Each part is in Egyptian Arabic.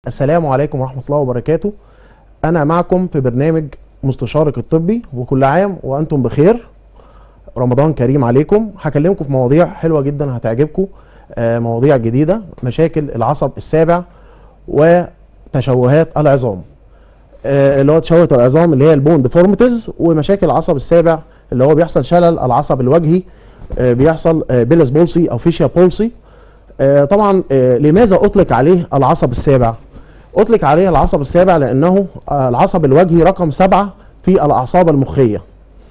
السلام عليكم ورحمة الله وبركاته أنا معكم في برنامج مستشارك الطبي وكل عام وأنتم بخير رمضان كريم عليكم هكلمكم في مواضيع حلوة جدا هتعجبكم آه، مواضيع جديدة مشاكل العصب السابع وتشوهات العظام آه، اللي هو تشوه العظام اللي هي البون ديفورميتيز ومشاكل العصب السابع اللي هو بيحصل شلل العصب الوجهي آه، بيحصل آه، بيلس بولسي او فيشيا بولسي آه، طبعا آه، لماذا اطلق عليه العصب السابع اطلق عليه العصب السابع لانه آه، العصب الوجهي رقم سبعة في الاعصاب المخيه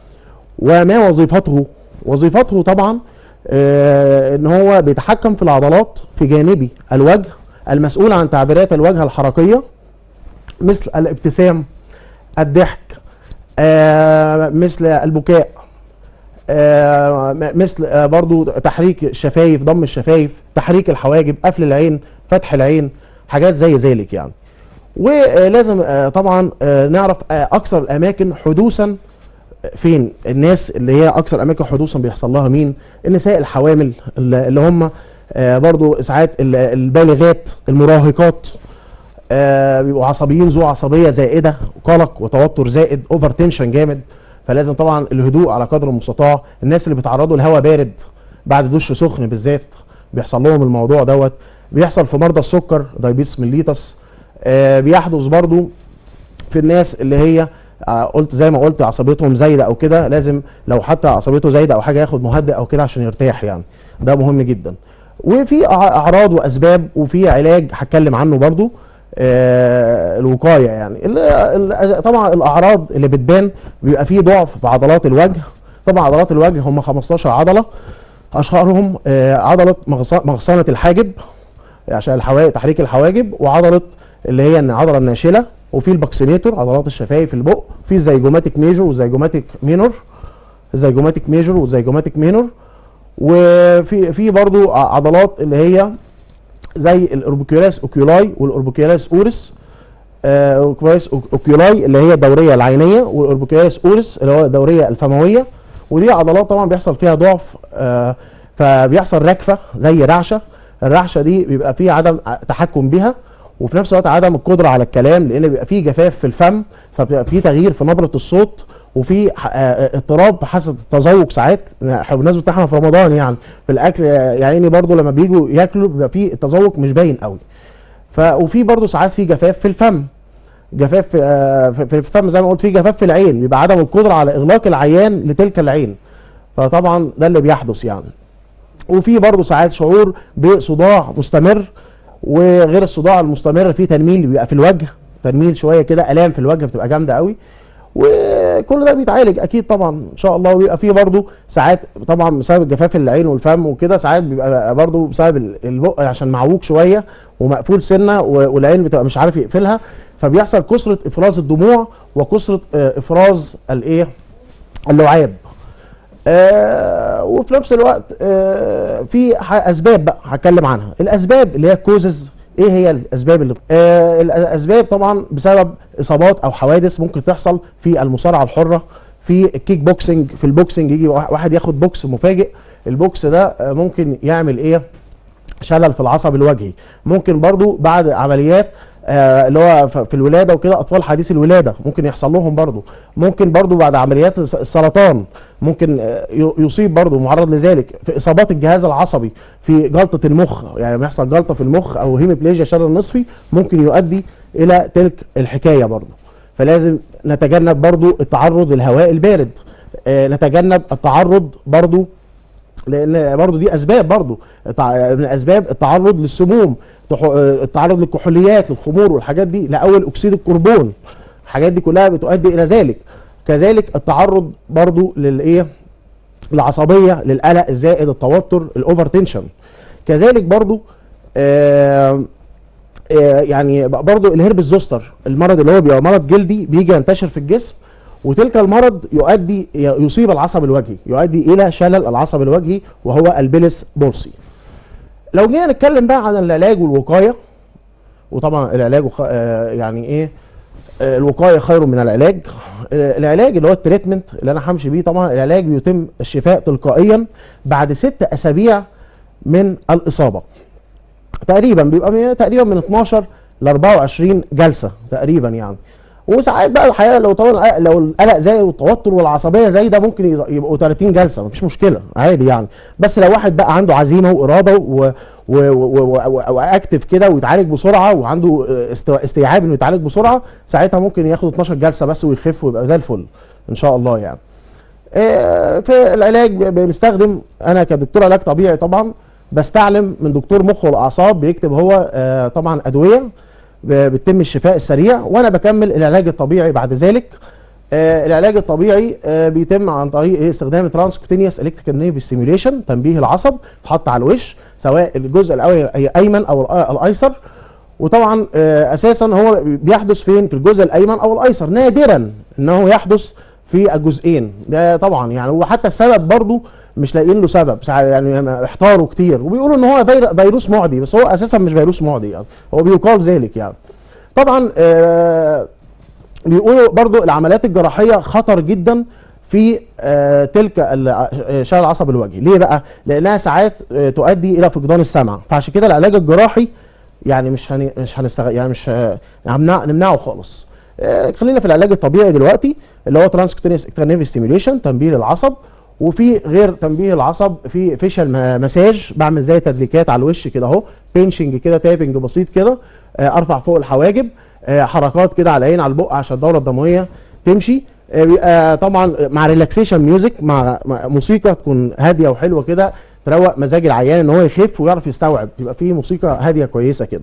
وما وظيفته وظيفته طبعا آه، ان هو بيتحكم في العضلات في جانبي الوجه المسؤول عن تعبيرات الوجه الحركيه مثل الابتسام الضحك آه، مثل البكاء آه، م- مثل آه، برضو تحريك الشفايف ضم الشفايف تحريك الحواجب قفل العين فتح العين حاجات زي ذلك يعني ولازم آه، طبعا آه، نعرف آه، اكثر الاماكن حدوثا فين الناس اللي هي اكثر اماكن حدوثا بيحصل لها مين النساء الحوامل اللي اللي هم آه، برضو ساعات ال- البالغات المراهقات آه، بيبقوا عصبيين ذو عصبيه زائده قلق وتوتر زائد اوفر تنشن جامد فلازم طبعا الهدوء على قدر المستطاع الناس اللي بيتعرضوا لهواء بارد بعد دش سخن بالذات بيحصل لهم الموضوع دوت بيحصل في مرضى السكر دايبيتس ميليتس آه، بيحدث برضو في الناس اللي هي آه، قلت زي ما قلت عصبيتهم زايده او كده لازم لو حتى عصبيته زايده او حاجه ياخد مهدئ او كده عشان يرتاح يعني ده مهم جدا وفي أع- اعراض واسباب وفي علاج هتكلم عنه برضو آه الوقايه يعني ال- ال- طبعا الاعراض اللي بتبان بيبقى فيه ضعف في عضلات الوجه طبعا عضلات الوجه هم 15 عضله اشهرهم آه عضله مغص- مغصنه الحاجب عشان الحواجب تحريك الحواجب وعضله اللي هي العضله الناشله وفي الباكسينيتور عضلات الشفايف البق في الزيجوماتيك ميجور والزيجوماتيك مينور الزيجوماتيك ميجور والزيجوماتيك مينور وفي في برضو ع- عضلات اللي هي زي الاوربيكولاس اوكيولاي والاوربيكولاس اورس آه، اوربيكولاس أوك- اوكيولاي اللي هي الدوريه العينيه والاوربيكولاس اورس اللي هو الدوريه الفمويه ودي عضلات طبعا بيحصل فيها ضعف آه، فبيحصل ركفه زي رعشه الرعشه دي بيبقى فيه عدم ع- تحكم بها وفي نفس الوقت عدم القدره على الكلام لان بيبقى فيه جفاف في الفم فبيبقى فيه تغيير في نبره الصوت وفي ح- آه، اضطراب في حاسه التذوق ساعات إحنا بالنسبه احنا في رمضان يعني في الاكل آه، يا عيني برضو لما بيجوا ياكلوا بيبقى فيه التذوق مش باين قوي ف وفي برضو ساعات في جفاف في الفم جفاف في, آه، في في الفم زي ما قلت في جفاف في العين بيبقى عدم القدره على اغلاق العيان لتلك العين فطبعا ده اللي بيحدث يعني وفي برضه ساعات شعور بصداع مستمر وغير الصداع المستمر في تنميل بيبقى في الوجه تنميل شويه كده الام في الوجه بتبقى جامده قوي وكل ده بيتعالج اكيد طبعا ان شاء الله وبيبقى فيه برضه ساعات طبعا بسبب جفاف العين والفم وكده ساعات بيبقى برضه بسبب ال- البق عشان معوج شويه ومقفول سنه و- والعين بتبقى مش عارف يقفلها فبيحصل كثره افراز الدموع وكثره آه، افراز الايه اللعاب آه وفي نفس الوقت آه في ح- اسباب بقى هتكلم عنها الاسباب اللي هي كوزز ايه هي الاسباب اللي آه الاسباب طبعا بسبب اصابات او حوادث ممكن تحصل في المصارعه الحره في الكيك بوكسنج في البوكسنج يجي واحد واحد ياخد بوكس مفاجئ البوكس ده آه ممكن يعمل ايه شلل في العصب الوجهي ممكن برضو بعد عمليات آه اللي هو ف- في الولاده وكده اطفال حديث الولاده ممكن يحصل لهم برضو ممكن برضو بعد عمليات الس- السرطان ممكن آه، ي- يصيب برضو معرض لذلك في اصابات الجهاز العصبي في جلطه المخ يعني لما يحصل جلطه في المخ او هيميبليجيا شلل نصفي ممكن يؤدي الى تلك الحكايه برضو فلازم نتجنب برضو التعرض للهواء البارد آه، نتجنب التعرض برضو لان برضو دي اسباب برضو تع- من اسباب التعرض للسموم تح- التعرض للكحوليات للخمور والحاجات دي لاول اكسيد الكربون الحاجات دي كلها بتؤدي الى ذلك كذلك التعرض برضو للايه العصبيه للقلق الزائد التوتر الاوفر تنشن كذلك برضو آه آه، يعني برضو الهرب الزوستر المرض اللي هو بيبقى مرض جلدي بيجي ينتشر في الجسم وتلك المرض يؤدي يصيب العصب الوجهي يؤدي الى شلل العصب الوجهي وهو البلس بورسي لو جينا نتكلم بقى عن العلاج والوقايه وطبعا العلاج وخ... آه، يعني ايه آه، الوقايه خير من العلاج آه، العلاج اللي هو التريتمنت اللي انا همشي بيه طبعا العلاج بيتم الشفاء تلقائيا بعد ست اسابيع من الاصابه تقريبا بيبقى من- تقريبا من 12 ل 24 جلسه تقريبا يعني وساعات بقى الحقيقه لو طبعا لو القلق زايد والتوتر والعصبيه زايده ممكن يز- يبقوا 30 جلسه مفيش مشكله عادي يعني بس لو واحد بقى عنده عزيمه واراده و و- و- و- و- واكتف كده ويتعالج بسرعه وعنده است- استيعاب انه يتعالج بسرعه ساعتها ممكن ياخد 12 جلسه بس ويخف ويبقى زي الفل ان شاء الله يعني آه، في العلاج ب- بنستخدم انا كدكتور علاج طبيعي طبعا بستعلم من دكتور مخ والاعصاب بيكتب هو آه، طبعا ادويه ب- بتتم الشفاء السريع وانا بكمل العلاج الطبيعي بعد ذلك آه، العلاج الطبيعي آه، بيتم عن طريق إيه؟ استخدام ترانسكوتينيوس الكتريكال نيرف ستيميوليشن تنبيه العصب تحط على الوش سواء الجزء الايمن او الأ- الايسر وطبعا آه، اساسا هو بيحدث فين في الجزء الايمن او الايسر نادرا انه يحدث في الجزئين ده طبعا يعني وحتى السبب برضو مش لاقيين له سبب ساعة يعني احتاروا كتير وبيقولوا ان هو فير- فيروس معدي بس هو اساسا مش فيروس معدي يعني هو بيقال ذلك يعني طبعا آه، بيقولوا برضو العمليات الجراحيه خطر جدا في آه، تلك ال- آه، شلل العصب الوجهي ليه بقى لانها ساعات آه، تؤدي الى فقدان السمع فعشان كده العلاج الجراحي يعني مش هن... مش هنستغ... يعني مش ه- هنمنع... نمنعه خالص آه، خلينا في العلاج الطبيعي دلوقتي اللي هو ترانسكوتينيوس اكترنيف ستيميوليشن تنبيه العصب وفي غير تنبيه العصب في فيشل م- مساج بعمل زي تدليكات على الوش كده اهو بينشنج كده تابنج بسيط كده آه، ارفع فوق الحواجب آه، حركات كده على العين على البق عشان الدوره الدمويه تمشي آه، بيبقى طبعا مع ريلاكسيشن ميوزك مع مع موسيقى تكون هاديه وحلوه كده تروق مزاج العيان ان هو يخف ويعرف يستوعب يبقى في موسيقى هاديه كويسه كده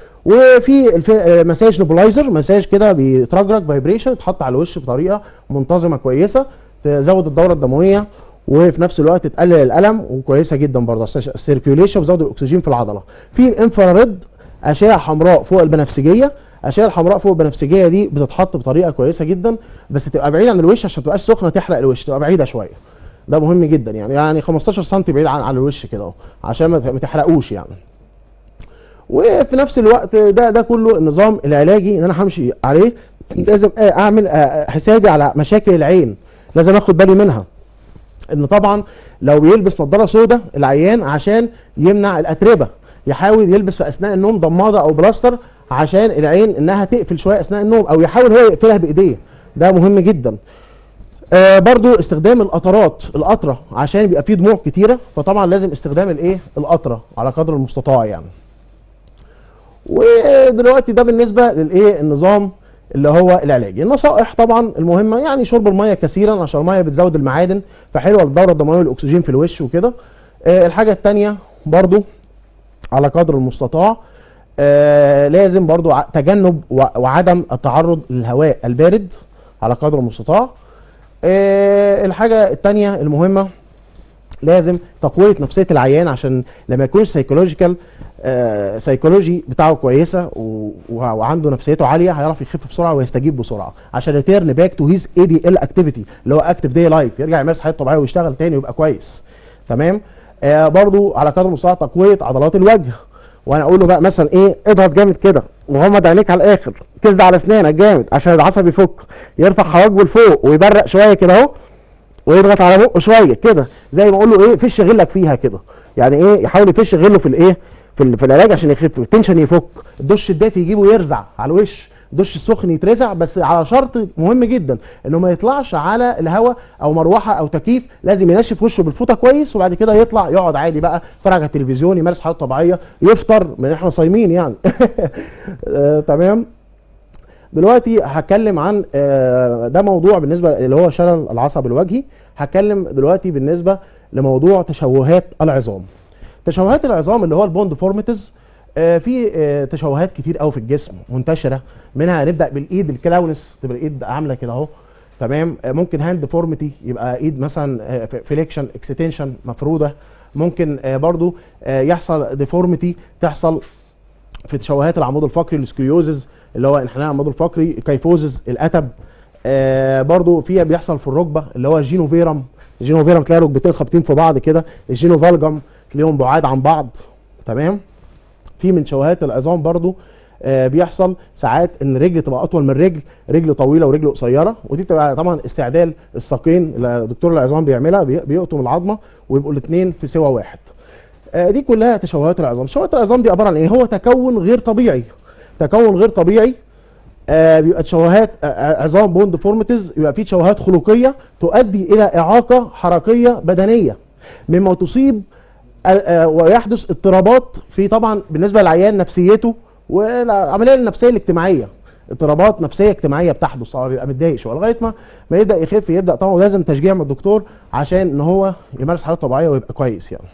وفي الف- آه، مساج نوبلايزر مساج كده بيترجرج فايبريشن يتحط على الوش بطريقه منتظمه كويسه تزود الدوره الدمويه وفي نفس الوقت تقلل الالم وكويسه جدا برضه السيركيوليشن وتزود الاكسجين في العضله في انفراريد اشعه حمراء فوق البنفسجيه الاشعه الحمراء فوق البنفسجيه دي بتتحط بطريقه كويسه جدا بس تبقى بعيده عن الوش عشان ما تبقاش سخنه تحرق الوش تبقى بعيده شويه ده مهم جدا يعني يعني 15 سم بعيد عن عن الوش كده اهو عشان ما ما تحرقوش يعني وفي نفس الوقت ده ده كله النظام العلاجي ان انا همشي عليه لازم آه، اعمل آه، حسابي على مشاكل العين لازم اخد بالي منها ان طبعا لو بيلبس نظاره سوداء العيان عشان يمنع الاتربه يحاول يلبس في اثناء النوم ضماده او بلاستر عشان العين انها تقفل شويه اثناء النوم او يحاول هو يقفلها بايديه ده مهم جدا آه برضو استخدام القطرات القطره عشان بيبقى فيه دموع كتيره فطبعا لازم استخدام الايه القطره على قدر المستطاع يعني ودلوقتي ده بالنسبه للايه النظام اللي هو العلاجي النصائح طبعا المهمه يعني شرب الميه كثيرا عشان الميه بتزود المعادن فحلوه للدوره الدمويه والاكسجين في الوش وكده آه الحاجه الثانيه برضو على قدر المستطاع آه لازم برضو ع- تجنب و- وعدم التعرض للهواء البارد على قدر المستطاع آه الحاجه الثانيه المهمه لازم تقويه نفسيه العيان عشان لما يكون سايكولوجيكال آه سايكولوجي بتاعه كويسه و- و- وعنده نفسيته عاليه هيعرف يخف بسرعه ويستجيب بسرعه عشان ريتيرن باك تو هيز اي دي ال اكتيفيتي اللي هو اكتيف داي لايف يرجع يمارس حياته الطبيعيه ويشتغل تاني ويبقى كويس تمام آه برضو على قدر المستطاع تقويه عضلات الوجه وانا اقول له بقى مثلا ايه اضغط جامد كده وغمض عينيك على الاخر كز على اسنانك جامد عشان العصب يفك يرفع حواجبه لفوق ويبرق شويه كده اهو ويضغط على بقه شويه كده زي ما اقول له ايه فش غلك فيها كده يعني ايه يحاول يفش غله في الايه في, ال- في العلاج عشان يخف التنشن يفك الدش الدافي يجيبه يرزع على الوش الدش السخن يترزع بس على شرط مهم جدا انه ما يطلعش على الهواء او مروحه او تكييف لازم ينشف وشه بالفوطه كويس وبعد كده يطلع يقعد عادي بقى يتفرج على التلفزيون يمارس حياته طبيعيه يفطر من احنا صايمين يعني آه، تمام دلوقتي هتكلم عن آه، ده موضوع بالنسبه اللي هو شلل العصب الوجهي هتكلم دلوقتي بالنسبه لموضوع تشوهات العظام تشوهات العظام اللي هو البوند فورميتيز في آه، تشوهات كتير قوي في الجسم منتشره منها هنبدا بالايد الكلاونس تبقى الايد عامله كده اهو تمام آه، ممكن هاند ديفورميتي يبقى ايد مثلا فليكشن اكستنشن مفروده ممكن آه، برضو آه، يحصل ديفورميتي تحصل في تشوهات العمود الفقري السكيوزز اللي هو انحناء العمود الفقري كيفوزز الاتب آه برضو في بيحصل في الركبه اللي هو الجينوفيرم الجينوفيرم تلاقي ركبتين خابطين في بعض كده الجينوفالجم تلاقيهم بعاد عن بعض تمام في من شوهات العظام برضو آه بيحصل ساعات ان رجل تبقى اطول من رجل رجل طويله ورجل قصيره ودي بتبقى طبعا استعدال الساقين اللي دكتور العظام بيعملها بي- بيقطم العظمه ويبقوا الاثنين في سوى واحد آه، دي كلها تشوهات العظام تشوهات العظام دي عباره عن ايه هو تكون غير طبيعي تكون غير طبيعي آه بيبقى تشوهات آه عظام بون ديفورميتيز يبقى في تشوهات خلقيه تؤدي الى اعاقه حركيه بدنيه مما تصيب آه، آه، ويحدث اضطرابات في طبعا بالنسبه للعيان نفسيته والعمليه النفسيه الاجتماعيه اضطرابات نفسيه اجتماعيه بتحدث طبعا بيبقى متضايق شويه لغايه ما ما يبدا يخف يبدا طبعا لازم تشجيع من الدكتور عشان ان هو يمارس حياته طبيعيه ويبقى كويس يعني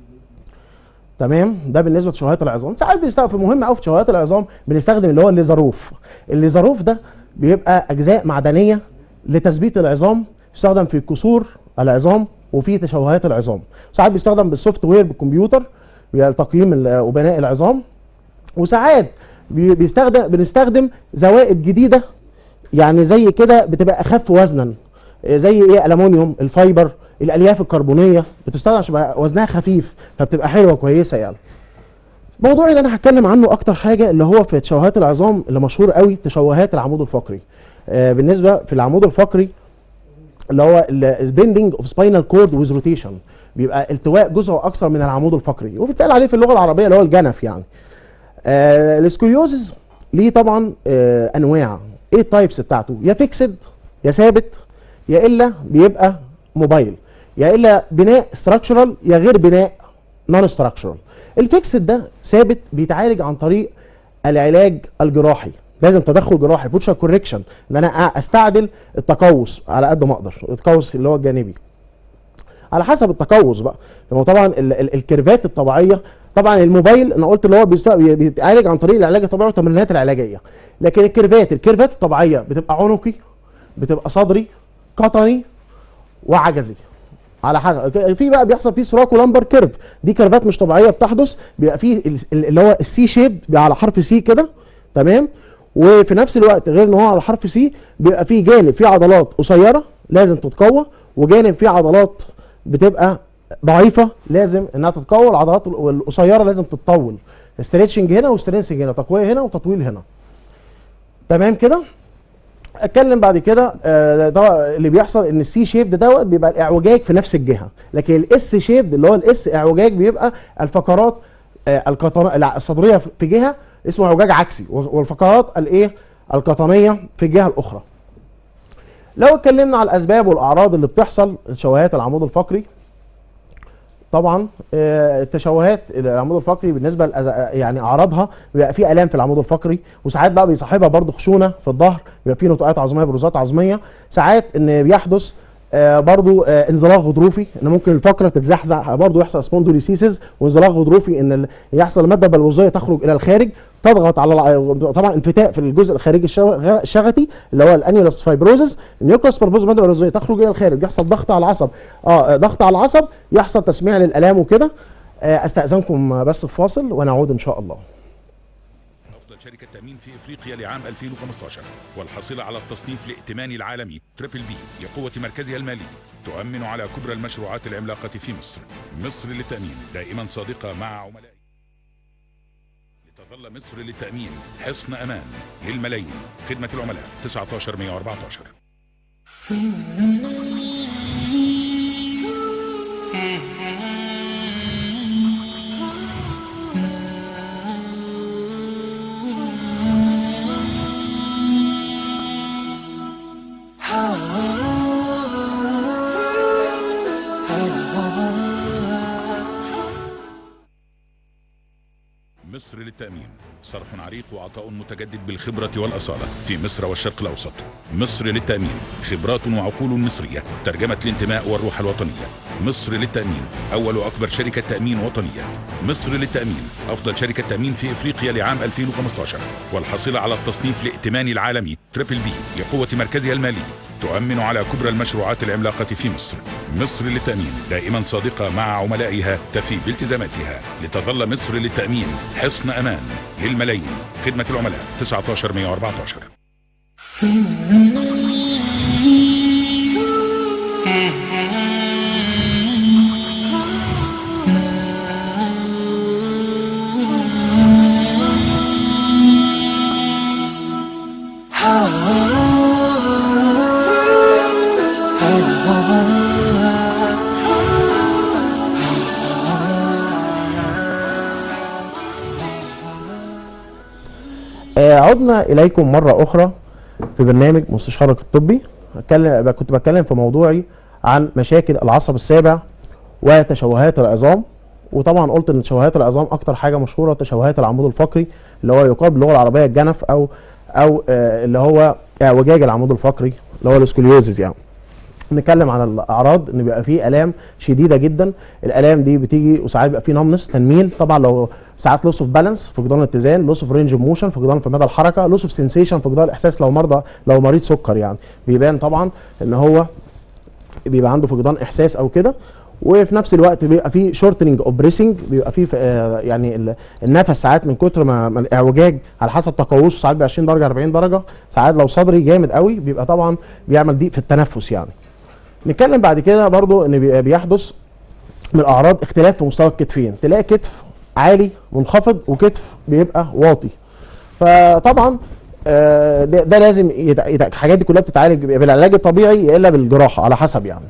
تمام ده بالنسبه لتشوهات العظام ساعات بيستخدم مهم قوي في تشوهات العظام بنستخدم اللي هو الليزروف الليزروف ده بيبقى اجزاء معدنيه لتثبيت العظام يستخدم في كسور العظام وفي تشوهات العظام ساعات بيستخدم بالسوفت وير بالكمبيوتر لتقييم ال- وبناء العظام وساعات بي- بيستخدم بنستخدم زوائد جديده يعني زي كده بتبقى اخف وزنا إيه زي ايه الومنيوم الفايبر الالياف الكربونيه بتستخدم عشان يبقى وزنها خفيف فبتبقى حلوه كويسه يعني الموضوع اللي انا هتكلم عنه اكتر حاجه اللي هو في تشوهات العظام اللي مشهور قوي تشوهات العمود الفقري آه بالنسبه في العمود الفقري اللي هو البيندنج اوف سباينال كورد ويز روتيشن بيبقى التواء جزء اكثر من العمود الفقري وبيتقال عليه في اللغه العربيه اللي هو الجنف يعني آه السكوليوزز ليه طبعا آه انواع ايه التايبس بتاعته يا فيكسد يا ثابت يا الا بيبقى موبايل يا الا بناء ستراكشرال يا غير بناء نون ستراكشرال الفيكسد ده ثابت بيتعالج عن طريق العلاج الجراحي لازم تدخل جراحي بوتشر كوريكشن ان انا استعدل التقوس على قد ما اقدر التقوس اللي هو الجانبي على حسب التقوس بقى هو طبعا ال ال الكيرفات الطبيعيه طبعا الموبايل انا قلت اللي هو بيست- بيتعالج عن طريق العلاج الطبيعي والتمرينات العلاجيه لكن الكيرفات الكيرفات الطبيعيه بتبقى عنقي بتبقى صدري قطني وعجزي على حسب في بقى بيحصل فيه سراك ولمبر كيرف دي كيرفات مش طبيعيه بتحدث بيبقى فيه ال- ال- اللي هو السي شيب على حرف سي كده تمام وفي نفس الوقت غير ان هو على حرف سي بيبقى فيه جانب فيه عضلات قصيره لازم تتقوى وجانب فيه عضلات بتبقى ضعيفه لازم انها تتقوى العضلات القصيره لازم تتطول ستريتشنج هنا وسترينسنج هنا تقويه هنا وتطويل هنا تمام كده اتكلم بعد كده آه، ده اللي بيحصل ان السي شيب دوت بيبقى الاعوجاج في نفس الجهه لكن الاس شيب اللي هو الاس اعوجاج بيبقى الفقرات آه، القطن- لا، الصدريه في جهه اسمه اعوجاج عكسي والفقرات الايه القطنيه في الجهه الاخرى لو اتكلمنا على الاسباب والاعراض اللي بتحصل لتشوهات العمود الفقري طبعا آه، التشوهات العمود الفقري بالنسبه لأز- يعني اعراضها بيبقى في الام في العمود الفقري وساعات بقى بيصاحبها برضو خشونه في الظهر بيبقى في نتوءات عظميه بروزات عظميه ساعات ان بيحدث آه، برضو آه، انزلاق غضروفي ان ممكن الفقره تتزحزح برضو يحصل سبوندوليسيسز وانزلاق غضروفي ان ال- يحصل الماده البلوزيه تخرج الى الخارج تضغط على الع- طبعا انفتاء في الجزء الخارجي الشغ- الشغتي اللي هو الانيولس فايبروزس النيوكلاس باربوز الماده البلوزيه تخرج الى الخارج يحصل ضغط على العصب اه آه، ضغط على العصب يحصل تسميع للالام وكده آه، استاذنكم بس في فاصل ونعود ان شاء الله أفضل شركة تأمين في إفريقيا لعام 2015 والحاصلة على التصنيف الائتماني العالمي تريبل بي لقوة مركزها المالي تؤمن على كبرى المشروعات العملاقة في مصر مصر للتأمين دائما صادقة مع عملائها لتظل مصر للتأمين حصن أمان للملايين خدمة العملاء 19 114 مصر للتأمين صرح عريق وعطاء متجدد بالخبرة والأصالة في مصر والشرق الأوسط مصر للتأمين خبرات وعقول مصرية ترجمة الانتماء والروح الوطنية مصر للتأمين أول وأكبر شركة تأمين وطنية مصر للتأمين أفضل شركة تأمين في إفريقيا لعام 2015 والحاصلة على التصنيف الائتماني العالمي تريبل بي لقوة مركزها المالي تؤمن على كبرى المشروعات العملاقة في مصر مصر للتأمين دائما صادقة مع عملائها تفي بالتزاماتها لتظل مصر للتأمين حصن أمان للملايين خدمة العملاء 19 114 عدنا اليكم مره اخرى في برنامج مستشارك الطبي أتكلم كنت بتكلم في موضوعي عن مشاكل العصب السابع وتشوهات العظام وطبعا قلت ان تشوهات العظام اكتر حاجه مشهوره تشوهات العمود الفقري اللي هو يقال باللغه العربيه الجنف او او آه اللي هو اعوجاج العمود الفقري اللي هو الاسكوليوزز يعني نتكلم عن الاعراض ان بيبقى فيه الام شديده جدا الالام دي بتيجي وساعات بيبقى فيه نمنس تنميل طبعا لو ساعات لوس اوف بالانس فقدان الاتزان لوس اوف رينج اوف موشن فقدان في مدى الحركه لوس اوف سensation فقدان الاحساس لو مرضى لو مريض سكر يعني بيبان طبعا ان هو بيبقى عنده فقدان احساس او كده وفي نفس الوقت بيبقى فيه شورتنج اوف بريسنج بيبقى فيه آه، يعني ال- النفس ساعات من كتر ما ما الاعوجاج على حسب تقوسه ساعات ب 20 درجه 40 درجه ساعات لو صدري جامد قوي بيبقى طبعا بيعمل ضيق في التنفس يعني نتكلم بعد كده برضو ان بي- بيحدث من الاعراض اختلاف في مستوى الكتفين تلاقي كتف عالي منخفض وكتف بيبقى واطي فطبعا آه، ده, ده لازم يت- يت- الحاجات دي كلها بتتعالج بالعلاج الطبيعي الا بالجراحه على حسب يعني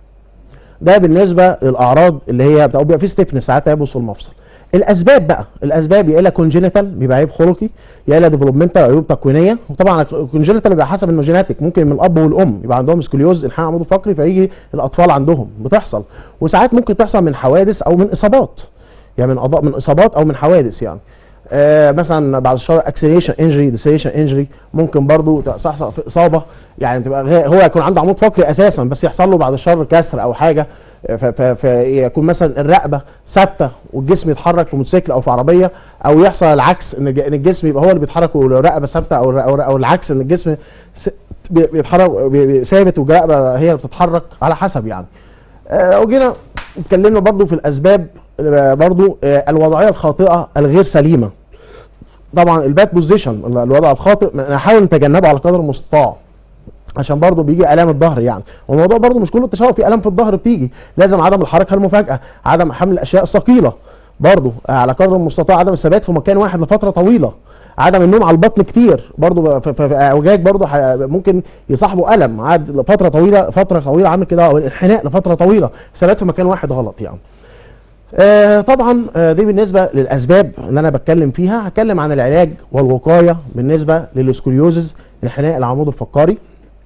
ده بالنسبه للاعراض اللي هي بتبقى بيبقى في ستيفنس ساعات يبص المفصل الاسباب بقى الاسباب يا الا كونجينيتال بيبقى عيب خلقي يا الا ديفلوبمنتال عيوب تكوينيه وطبعا الكونجينيتال بيبقى حسب انه جيناتيك ممكن من الاب والام يبقى عندهم سكوليوز انحناء عمود فقري فيجي الاطفال عندهم بتحصل وساعات ممكن تحصل من حوادث او من اصابات يعني من أضاء من اصابات او من حوادث يعني آه مثلا بعد الشر اكسليشن انجري ديسيشن انجري ممكن برضو تحصل في اصابه يعني تبقى غير هو يكون عنده عمود فقري اساسا بس يحصل له بعد الشر كسر او حاجه ف- ف- فيكون مثلا الرقبه ثابته والجسم يتحرك في موتوسيكل او في عربيه او يحصل العكس ان الج- إن الجسم يبقى هو اللي بيتحرك والرقبه ثابته او الر- او الر- او العكس ان الجسم س- بي- بيتحرك بي- بي- ثابت والرقبه هي اللي بتتحرك على حسب يعني آه، وجينا اتكلمنا برضو في الاسباب آه، برضو آه، الوضعيه الخاطئه الغير سليمه طبعا الباد بوزيشن الوضع الخاطئ نحاول نتجنبه على قدر المستطاع عشان برضه بيجي الام الظهر يعني والموضوع برضه مش كله تشوه في الام في الظهر بتيجي لازم عدم الحركه المفاجئه عدم حمل الاشياء الثقيله برضه على قدر المستطاع عدم الثبات في مكان واحد لفتره طويله عدم النوم على البطن كتير برضه في في- في اعوجاج برضه ح- ممكن يصاحبه الم عاد لفتره طويله فتره طويله عامل كده او انحناء لفتره طويله ثبات في مكان واحد غلط يعني آه طبعا آه دي بالنسبه للاسباب اللي انا بتكلم فيها هتكلم عن العلاج والوقايه بالنسبه للسكوليوزز انحناء العمود الفقري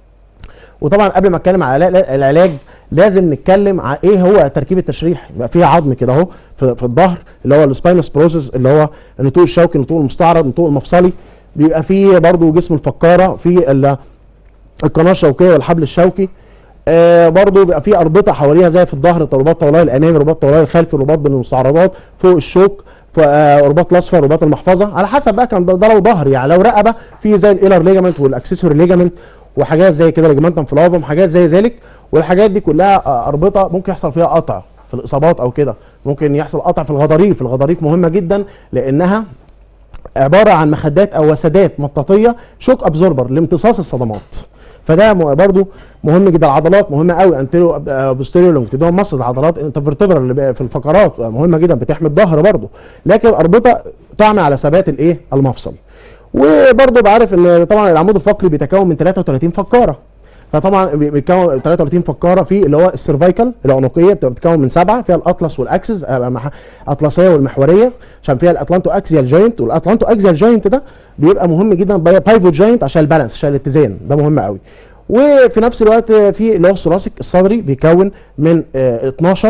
وطبعا قبل ما اتكلم على العلا- العلاج لازم نتكلم عن ايه هو تركيب التشريح يبقى فيه عظم كده اهو في, في الظهر اللي هو السباينس بروسيس اللي هو النتوء الشوكي النتوء المستعرض النتوء المفصلي بيبقى فيه برضو جسم الفقاره في ال- القناه الشوكيه والحبل الشوكي آه برضو بيبقى في اربطه حواليها زي في الظهر الرباط الطولاي الامامي الرباط الطولاي الخلفي الرباط بين المستعرضات فوق الشوك ف- آه، رباط الاصفر رباط المحفظه على حسب بقى كان ده, ده لو ظهر يعني لو رقبه في زي الايلر ليجامنت والاكسسوري ليجامنت وحاجات زي كده ليجمنتم فلافم حاجات زي ذلك والحاجات دي كلها آه، اربطه ممكن يحصل فيها قطع في الاصابات او كده ممكن يحصل قطع في الغضاريف الغضاريف مهمه جدا لانها عباره عن مخدات او وسادات مطاطيه شوك ابزوربر لامتصاص الصدمات فده م- برضو مهم جدا العضلات مهمه قوي انتيرو بوستيريو لونجتيدون مصر العضلات انترفيرتبرال اللي بقى في الفقرات مهمه جدا بتحمي الظهر برضو لكن الاربطه تعمل على ثبات الايه المفصل وبرضو بعرف ان طبعا العمود الفقري بيتكون من 33 فقاره فطبعا بي- بيتكون 33 فقاره في اللي هو السيرفايكال العنقيه بتبقى بتتكون من سبعه فيها الاطلس والاكسس آه، مح- اطلسيه والمحوريه عشان فيها الاتلانتو اكسيال جوينت والاتلانتو اكسيال جوينت ده بيبقى مهم جدا بايفوت جوينت عشان البالانس عشان الاتزان ده مهم قوي وفي نفس الوقت في اللي هو الثوراسيك الصدري بيكون من آه، 12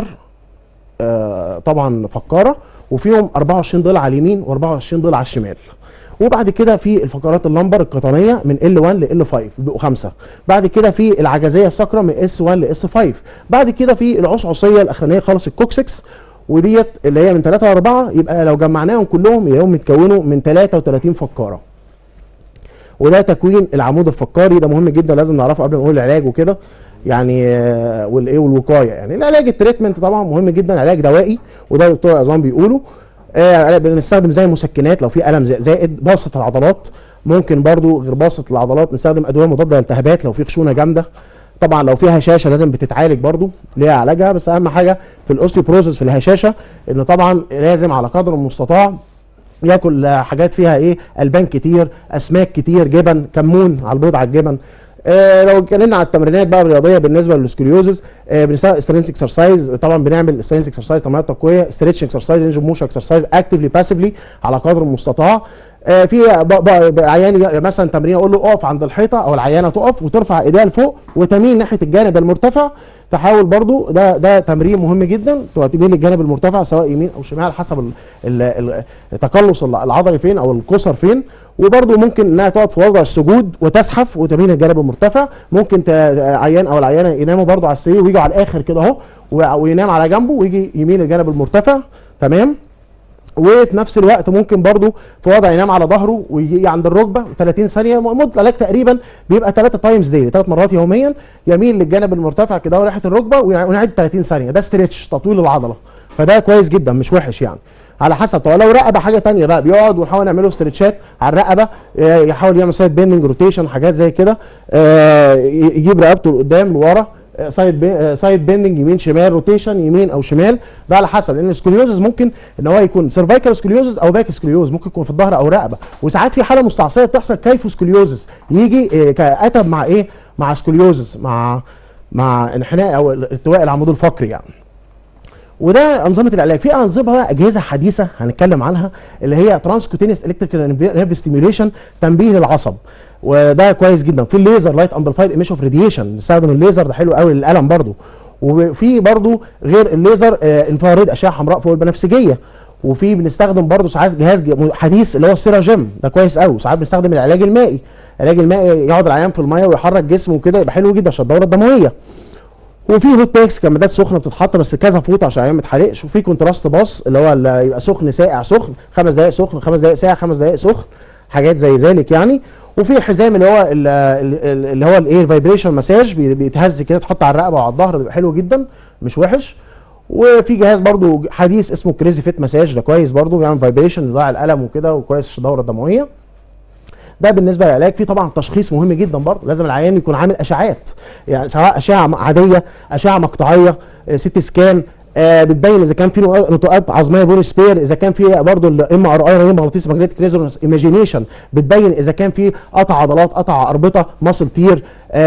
آه، طبعا فقاره وفيهم 24 ضلع على اليمين و24 ضلع على الشمال وبعد كده في الفقرات اللمبر القطنيه من L1 ل L5 بيبقوا خمسه بعد كده في العجزيه الصقرة من S1 ل S5 بعد كده في العصعصيه الاخرانيه خالص الكوكسكس وديت اللي هي من 3 ل 4 يبقى لو جمعناهم كلهم يلاقيهم يتكونوا من 33 فقاره وده تكوين العمود الفقاري ده مهم جدا لازم نعرفه قبل ما نقول العلاج وكده يعني آه، والايه والوقايه يعني العلاج التريتمنت طبعا مهم جدا علاج دوائي وده دكتور عظام بيقوله آه بنستخدم زي مسكنات لو في الم زي- زائد باسط العضلات ممكن برضو غير باسط العضلات نستخدم ادويه مضاده للالتهابات لو في خشونه جامده طبعا لو فيها هشاشه لازم بتتعالج برضو ليها علاجها بس اهم حاجه في الاوستيوبروزس في الهشاشه ان طبعا لازم على قدر المستطاع ياكل آه، حاجات فيها ايه البان كتير اسماك كتير جبن كمون على البيض على الجبن آه لو اتكلمنا على التمرينات بقى الرياضيه بالنسبه للسكوليوزز آه بنستخدم سترينث اكسرسايز طبعا بنعمل سترينث اكسرسايز تمارين تقويه ستريتش اكسرسايز رينج موشن اكسرسايز اكتفلي باسفلي على قدر المستطاع آه، في ب- ب- ب- عيان ي- مثلا تمرين اقول له اقف عند الحيطه او العيانه تقف وترفع ايديها لفوق وتميل ناحيه الجانب المرتفع تحاول برضو ده ده تمرين مهم جدا تبقى تميل للجانب المرتفع سواء يمين او شمال حسب ال- ال- ال- تقلص الع- العضلي فين او القصر فين وبرضو ممكن انها تقعد في وضع السجود وتزحف وتميل للجانب المرتفع ممكن ت- عيان او العيانه يناموا برضو على السرير ويجوا على الاخر كده اهو و- وينام على جنبه ويجي يميل للجانب المرتفع تمام وفي نفس الوقت ممكن برضو في وضع ينام على ظهره ويجي عند الركبه 30 ثانيه مده العلاج تقريبا بيبقى 3 تايمز ديلي ثلاث مرات يوميا يميل للجانب المرتفع كده وناحيه الركبه ونعد 30 ثانيه ده ستريتش تطويل العضله فده كويس جدا مش وحش يعني على حسب طبعا لو رقبه حاجه تانية بقى بيقعد ونحاول نعمله استرتشات على الرقبه آه، يحاول يعمل سايد بيندنج روتيشن حاجات زي كده آه، ي- يجيب رقبته لقدام لورا آه، سايد بي... آه، سايد بيندنج يمين شمال روتيشن يمين او شمال ده على حسب لان السكوليوزز ممكن ان هو يكون سيرفايكال سكوليوزز او باك سكوليوز ممكن يكون في الظهر او الرقبه وساعات في حاله مستعصيه بتحصل كيفو سكوليوزز يجي آه، كاتب مع ايه مع سكوليوزز مع مع انحناء او التواء العمود الفقري يعني وده انظمه العلاج في انظمه بقى اجهزه حديثه هنتكلم عنها اللي هي ترانسكوتينيوس الكتريكال نيرف ستيميوليشن تنبيه للعصب وده كويس جدا في الليزر لايت امبليفايد ايميشن اوف راديشن نستخدم الليزر ده حلو قوي للالم برضو وفي برضو غير الليزر آه انفراريد اشعه حمراء فوق البنفسجيه وفي بنستخدم برضو ساعات جهاز ج- حديث اللي هو السيراجيم ده كويس قوي وساعات بنستخدم العلاج المائي العلاج المائي يقعد العيان في الميه ويحرك جسمه وكده يبقى حلو جدا عشان الدوره الدمويه وفي هوت باكس كمادات سخنه بتتحط بس كذا فوط عشان العيان ما يتحرقش وفي كونتراست باص اللي هو اللي يبقى سخن ساقع سخن خمس دقائق سخن خمس دقائق ساقع خمس دقائق سخن حاجات زي ذلك يعني وفي حزام اللي هو ال- ال- اللي هو الايه الفايبريشن مساج بي- بيتهز كده تحط على الرقبه وعلى الظهر بيبقى حلو جدا مش وحش وفي جهاز برضو حديث اسمه كريزي فيت مساج ده كويس برضو بيعمل فايبريشن يضيع الالم وكده وكويس في الدوره الدمويه ده بالنسبه للعلاج في طبعا تشخيص مهم جدا برضه لازم العيان يكون عامل اشعاعات يعني سواء اشعه عاديه اشعه مقطعيه آه، سيتي سكان آه بتبين اذا كان في نقا- نقاط عظميه بون سبير اذا كان في برضه الام ار اي ريم مغناطيسي ماجنتيك ريزونانس ايماجينيشن بتبين اذا كان في قطع عضلات قطع اربطه ماسل تير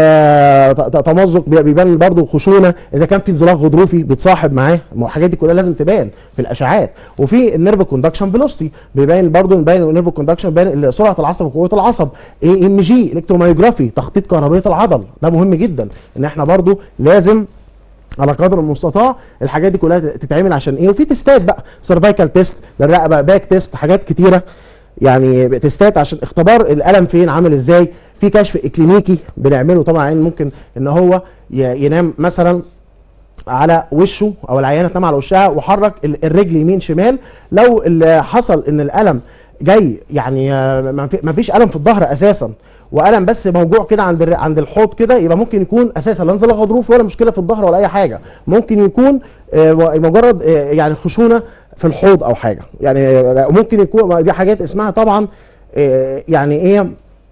آه ت- ت- تمزق بي- بيبان برضه خشونه اذا كان في انزلاق غضروفي بيتصاحب معاه ما هو الحاجات دي كلها لازم تبان في الاشعاعات وفي النيرف كوندكشن فيلوستي بيبين برضه بيبين النيرف كوندكشن بيبين سرعه العصب وقوه العصب اي ام جي الكتروميوجرافي تخطيط كهربيه العضل ده مهم جدا ان احنا برضه لازم على قدر المستطاع الحاجات دي كلها تتعمل عشان ايه وفي تيستات بقى سيرفايكال تيست للرقبه باك تيست حاجات كتيره يعني تيستات عشان اختبار الالم فين عامل ازاي في كشف اكلينيكي بنعمله طبعا عين ممكن ان هو ي- ينام مثلا على وشه او العيانه تنام على وشها وحرك ال- الرجل يمين شمال لو اللي حصل ان الالم جاي يعني آه، ما في- ما فيش الم في الظهر اساسا والم بس موجوع كده عند الر- عند الحوض كده يبقى ممكن يكون اساسا لا انزلاق غضروفي ولا مشكله في الظهر ولا اي حاجه ممكن يكون آه، مجرد آه، يعني خشونه في الحوض او حاجه يعني آه، ممكن يكون دي حاجات اسمها طبعا آه، يعني ايه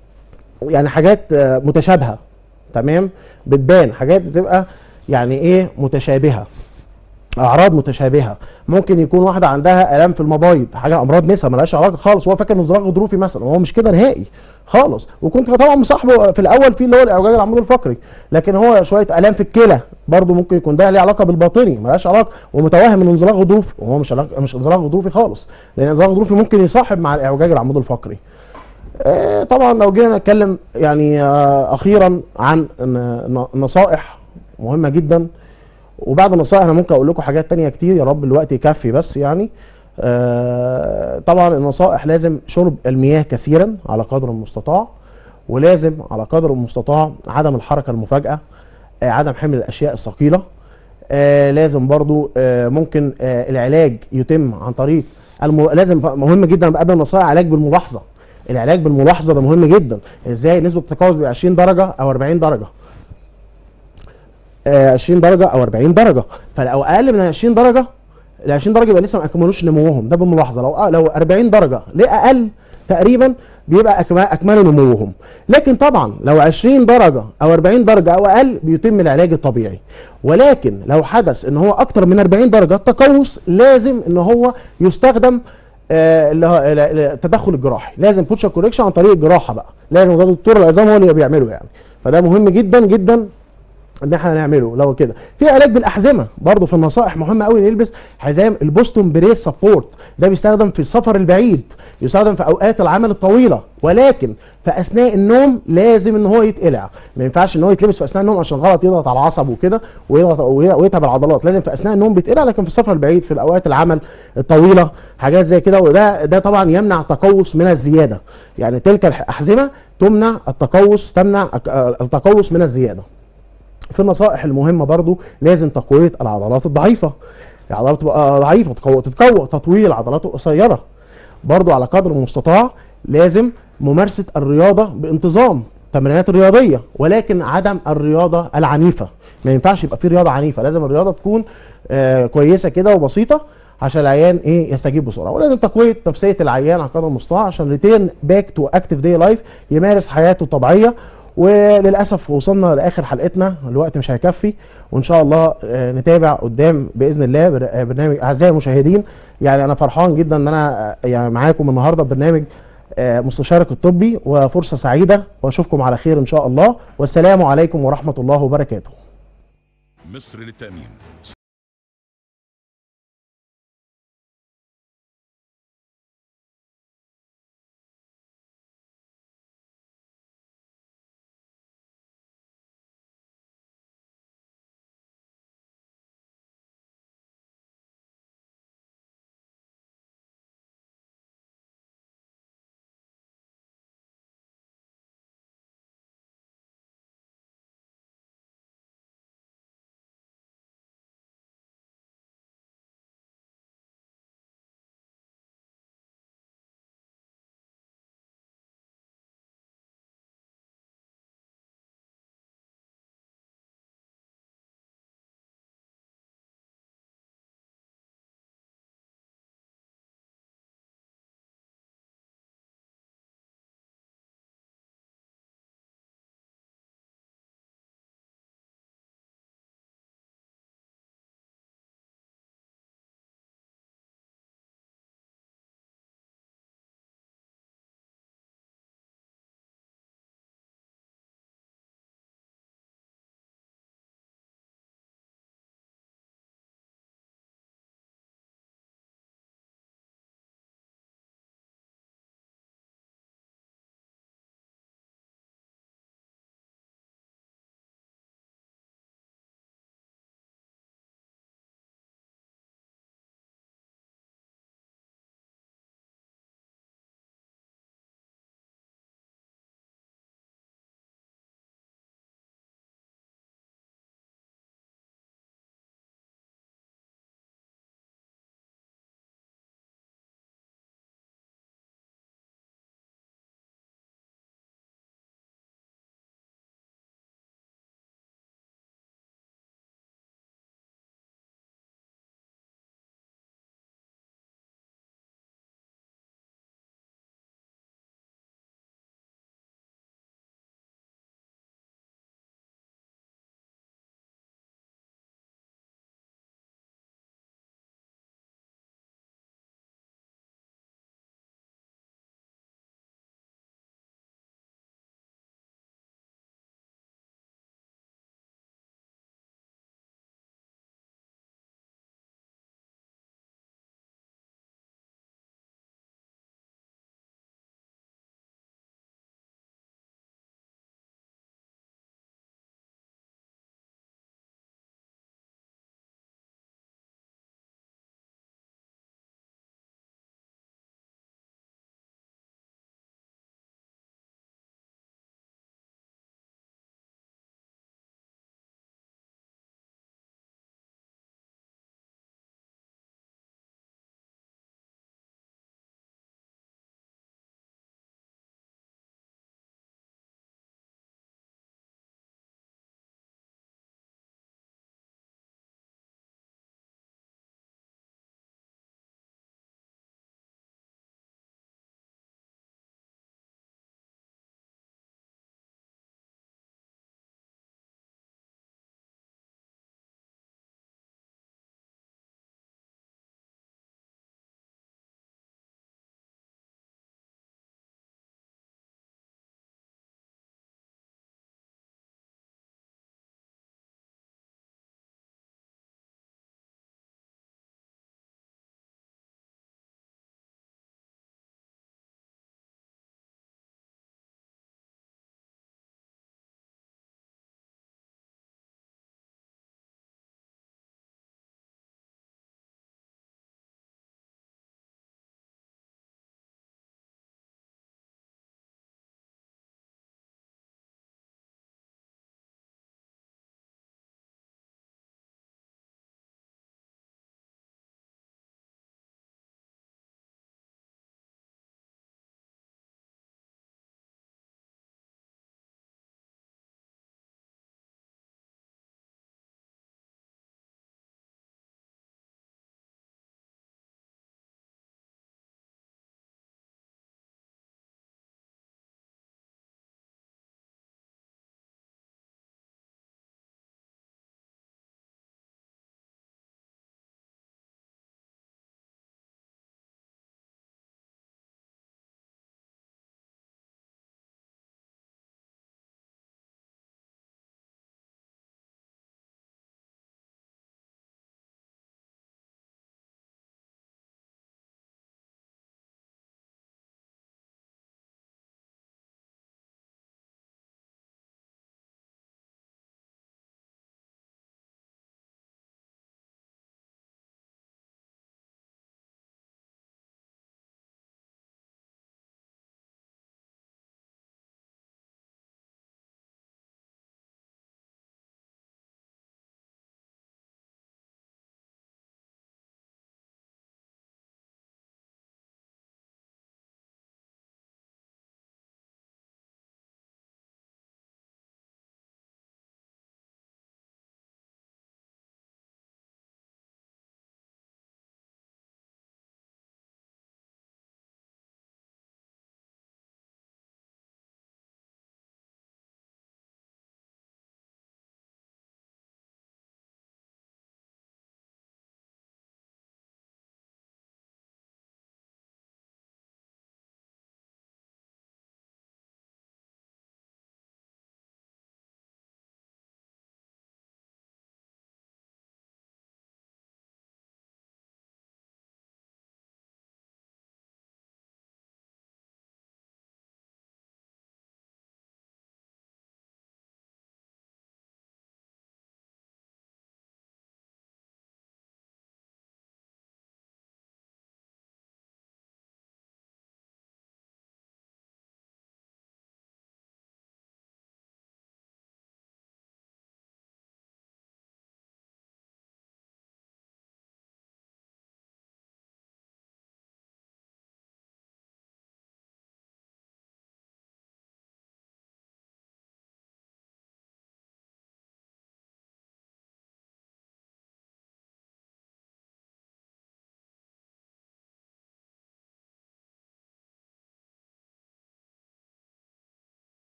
يعني حاجات آه، متشابهه تمام بتبان حاجات بتبقى يعني ايه متشابهه اعراض متشابهه ممكن يكون واحده عندها الام في المبايض حاجه امراض نسا ملهاش علاقه خالص هو فاكر انه انزلاق غضروفي مثلا وهو مش كده نهائي خالص وكنت طبعا مصاحبه في الاول في اللي هو الاعوجاج العمود الفقري لكن هو شويه الام في الكلى برضه ممكن يكون ده ليه علاقه بالباطني ملهاش علاقه ومتوهم انه انزلاق غضروفي وهو مش علاقة مش انزلاق غضروفي خالص لان انزلاق غضروفي ممكن يصاحب مع الاعوجاج العمود الفقري آه، طبعا لو جينا نتكلم يعني آه، اخيرا عن ن- ن- نصائح مهمه جدا وبعد النصائح انا ممكن اقول لكم حاجات تانية كتير يا رب الوقت يكفي بس يعني آه، طبعا النصائح لازم شرب المياه كثيرا على قدر المستطاع ولازم على قدر المستطاع عدم الحركه المفاجئه آه، عدم حمل الاشياء الثقيله آه لازم برضو آه ممكن آه العلاج يتم عن طريق الم... لازم مهم جدا قبل النصائح علاج بالملاحظه العلاج بالملاحظه ده مهم جدا ازاي نسبه التقوس بيبقى 20 درجه او 40 درجه آه 20 درجه او 40 درجه فلو اقل من 20 درجه ال 20 درجه يبقى لسه ما اكملوش نموهم ده بالملاحظه لو لو 40 درجه لاقل تقريبا بيبقى أكما- اكملوا نموهم لكن طبعا لو 20 درجه او 40 درجه او اقل بيتم العلاج الطبيعي ولكن لو حدث ان هو اكتر من 40 درجه تقوس لازم ان هو يستخدم آه، اللي هو ال- ال- التدخل الجراحي لازم بوتشر كوريكشن عن طريق الجراحه بقى لازم ده دكتور العظام هو اللي بيعمله يعني فده مهم جدا جدا ان احنا نعمله لو كده في علاج بالاحزمه برضه في النصائح مهمه قوي نلبس حزام البوستون بريس سبورت ده بيستخدم في السفر البعيد يستخدم في اوقات العمل الطويله ولكن في اثناء النوم لازم ان هو يتقلع ما ينفعش ان هو يتلبس في اثناء النوم عشان غلط يضغط على العصب وكده ويضغط ويتعب العضلات لازم في اثناء النوم بيتقلع لكن في السفر البعيد في الاوقات العمل الطويله حاجات زي كده وده ده طبعا يمنع تقوس من الزياده يعني تلك الاحزمه تمنع التقوس تمنع التقوس من الزياده في النصائح المهمه برضو لازم تقويه العضلات الضعيفه العضلات تبقى ضعيفه تقوى تتقوى تطويل العضلات القصيره برضو على قدر المستطاع لازم ممارسه الرياضه بانتظام تمرينات رياضيه ولكن عدم الرياضه العنيفه ما ينفعش يبقى في رياضه عنيفه لازم الرياضه تكون آه كويسه كده وبسيطه عشان العيان ايه يستجيب بسرعه ولازم تقويه نفسيه العيان على قدر المستطاع عشان ريتيرن باك تو اكتيف داي لايف يمارس حياته الطبيعيه وللاسف وصلنا لاخر حلقتنا الوقت مش هيكفي وان شاء الله نتابع قدام باذن الله برنامج اعزائي المشاهدين يعني انا فرحان جدا ان انا يعني معاكم النهارده برنامج مستشارك الطبي وفرصه سعيده واشوفكم على خير ان شاء الله والسلام عليكم ورحمه الله وبركاته مصر للتامين